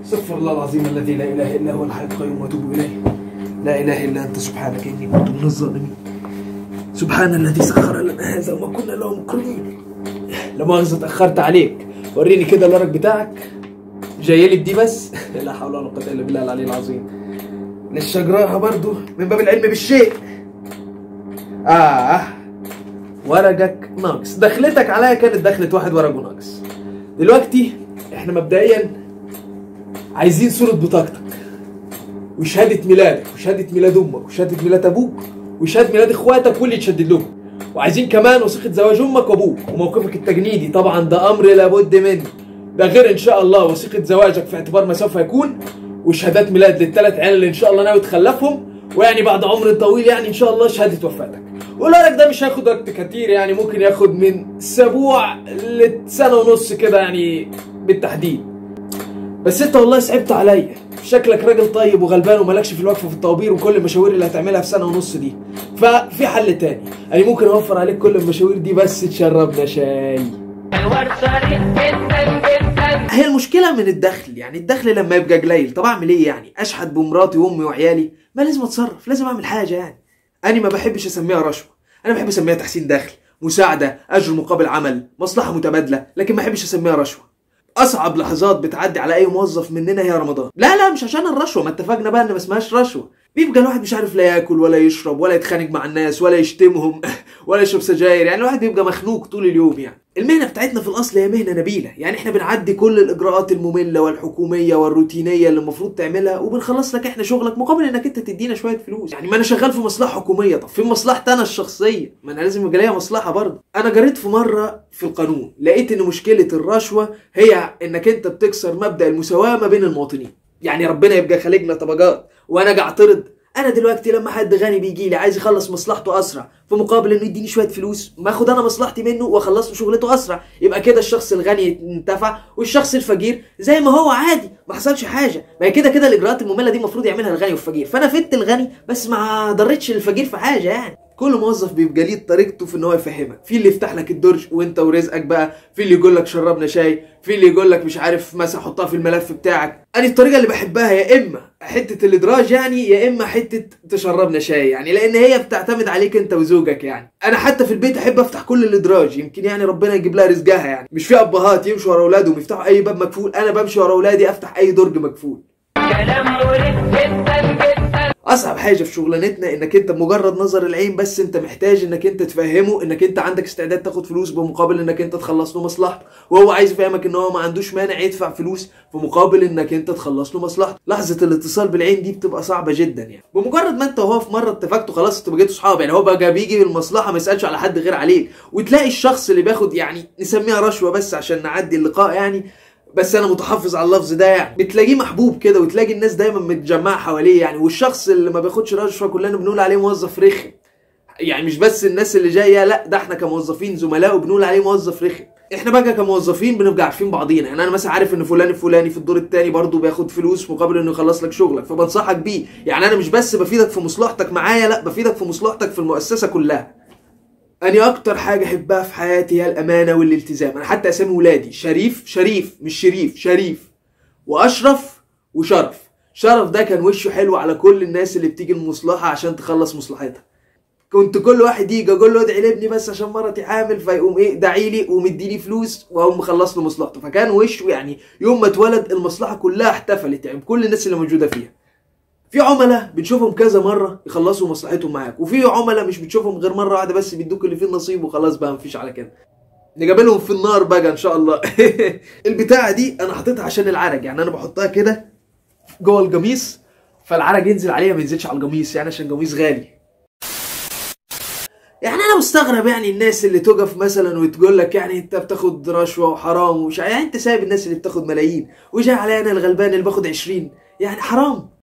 استغفر الله العظيم الذي لا اله الا هو الحي القيوم واتوب اليه لا اله الا انت سبحانك اني كنت من الظالمين سبحان الذي سخر لنا هذا وما كنا له مقرنين لا مؤاخذة اتأخرت عليك وريني كده الورق بتاعك جاي لي بدي بس لا حول ولا قوة إلا بالله العلي العظيم للشجراها برضو من باب العلم بالشيء آه ورقك ناقص دخلتك عليا كانت دخلة واحد ورقه ناقص دلوقتي احنا مبدئيا عايزين صورة بطاقتك وشهادة ميلادك وشهادة ميلاد امك وشهادة ميلاد ابوك وشهادة ميلاد اخواتك واللي تشدد لهم وعايزين كمان وثيقة زواج امك وابوك وموقفك التجنيدي طبعا ده امر لابد منه ده غير ان شاء الله وثيقة زواجك في اعتبار ما سوف يكون وشهادات ميلاد للثلاث عيال اللي ان شاء الله ناوي تخلفهم ويعني بعد عمر طويل يعني ان شاء الله شهادة وفاتك والورق ده مش هياخد وقت كتير يعني ممكن ياخد من اسبوع لسنة ونص كده يعني بالتحديد بس انت والله صعبت عليا شكلك راجل طيب وغلبان ومالكش في الوقفه في الطوابير وكل المشاوير اللي هتعملها في سنه ونص دي ففي حل تاني انا ممكن اوفر عليك كل المشاوير دي بس تشربنا شاي الورد صريح جدا جدا هي المشكله من الدخل يعني الدخل لما يبقى قليل طب اعمل ايه يعني اشحت بمراتي وامي وعيالي ما لازم اتصرف لازم اعمل حاجه يعني انا ما بحبش اسميها رشوه انا بحب اسميها تحسين دخل مساعده اجر مقابل عمل مصلحه متبادله لكن ما بحبش اسميها رشوه اصعب لحظات بتعدي على اي موظف مننا هي رمضان لا لا مش عشان الرشوه ما اتفقنا بقى ان ما اسمهاش رشوه بيبقى الواحد مش عارف لا ياكل ولا يشرب ولا يتخانق مع الناس ولا يشتمهم ولا يشرب سجاير يعني الواحد بيبقى مخنوق طول اليوم يعني المهنه بتاعتنا في الاصل هي مهنه نبيله يعني احنا بنعدي كل الاجراءات الممله والحكوميه والروتينيه اللي المفروض تعملها وبنخلص لك احنا شغلك مقابل انك انت تدينا شويه فلوس يعني ما انا شغال في مصلحه حكوميه طب فين مصلحتي انا الشخصيه ما انا لازم يبقى ليا مصلحه برضه انا جريت في مره في القانون لقيت ان مشكله الرشوه هي انك انت بتكسر مبدا المساواه ما بين المواطنين يعني ربنا يبقى خالقنا طبقات وانا اجي اعترض انا دلوقتي لما حد غني بيجي لي عايز يخلص مصلحته اسرع في مقابل انه يديني شويه فلوس ما اخد انا مصلحتي منه واخلص له شغلته اسرع يبقى كده الشخص الغني انتفع والشخص الفقير زي ما هو عادي ما حصلش حاجه ما هي كده كده الاجراءات الممله دي المفروض يعملها الغني والفقير فانا فدت الغني بس ما ضرتش الفقير في حاجه يعني كل موظف بيبقى ليه طريقته في ان هو يفهمك في اللي يفتح لك الدرج وانت ورزقك بقى في اللي يقول لك شربنا شاي في اللي يقول لك مش عارف مثلا حطها في الملف بتاعك انا الطريقه اللي بحبها يا اما حته الادراج يعني يا اما حته تشربنا شاي يعني لان هي بتعتمد عليك انت وزوجك يعني انا حتى في البيت احب افتح كل الادراج يمكن يعني ربنا يجيب لها رزقها يعني مش في ابهات يمشوا ورا اولادهم يفتحوا اي باب مقفول انا بمشي ورا اولادي افتح اي درج مقفول كلام مريح جدا جدا اصعب حاجه في شغلانتنا انك انت بمجرد نظر العين بس انت محتاج انك انت تفهمه انك انت عندك استعداد تاخد فلوس بمقابل انك انت تخلص له مصلحته وهو عايز يفهمك ان هو ما عندوش مانع يدفع فلوس في مقابل انك انت تخلص له مصلحته لحظه الاتصال بالعين دي بتبقى صعبه جدا يعني بمجرد ما انت وهو في مره اتفقتوا خلاص انتوا بقيتوا صحاب يعني هو بقى بيجي بالمصلحه ما يسالش على حد غير عليك وتلاقي الشخص اللي بياخد يعني نسميها رشوه بس عشان نعدي اللقاء يعني بس انا متحفظ على اللفظ ده يعني بتلاقيه محبوب كده وتلاقي الناس دايما متجمعه حواليه يعني والشخص اللي ما بياخدش رشوه كلنا بنقول عليه موظف رخم يعني مش بس الناس اللي جايه لا ده احنا كموظفين زملاء بنقول عليه موظف رخم احنا بقى كموظفين بنبقى عارفين بعضينا يعني انا مثلا عارف ان فلان الفلاني في الدور الثاني برضه بياخد فلوس مقابل انه يخلص لك شغلك فبنصحك بيه يعني انا مش بس بفيدك في مصلحتك معايا لا بفيدك في مصلحتك في المؤسسه كلها أنا أكتر حاجة أحبها في حياتي هي الأمانة والالتزام، أنا حتى أسامي ولادي شريف شريف مش شريف شريف وأشرف وشرف، شرف ده كان وشه حلو على كل الناس اللي بتيجي المصلحة عشان تخلص مصلحتها. كنت كل واحد يجي اقول له ادعي لابني بس عشان مرتي حامل فيقوم ايه داعي لي ومديني فلوس واقوم مخلص له مصلحته فكان وشه يعني يوم ما اتولد المصلحه كلها احتفلت يعني بكل الناس اللي موجوده فيها في عملاء بتشوفهم كذا مره يخلصوا مصلحتهم معاك وفي عملاء مش بتشوفهم غير مره واحده بس بيدوك اللي فيه النصيب وخلاص بقى مفيش على كده نقابلهم في النار بقى ان شاء الله البتاعه دي انا حاططها عشان العرق يعني انا بحطها كده جوه القميص فالعرق ينزل عليها ما ينزلش على القميص يعني عشان القميص غالي يعني انا مستغرب يعني الناس اللي تقف مثلا وتقول لك يعني انت بتاخد رشوه وحرام ومش يعني انت سايب الناس اللي بتاخد ملايين وجاي عليا انا الغلبان اللي باخد 20 يعني حرام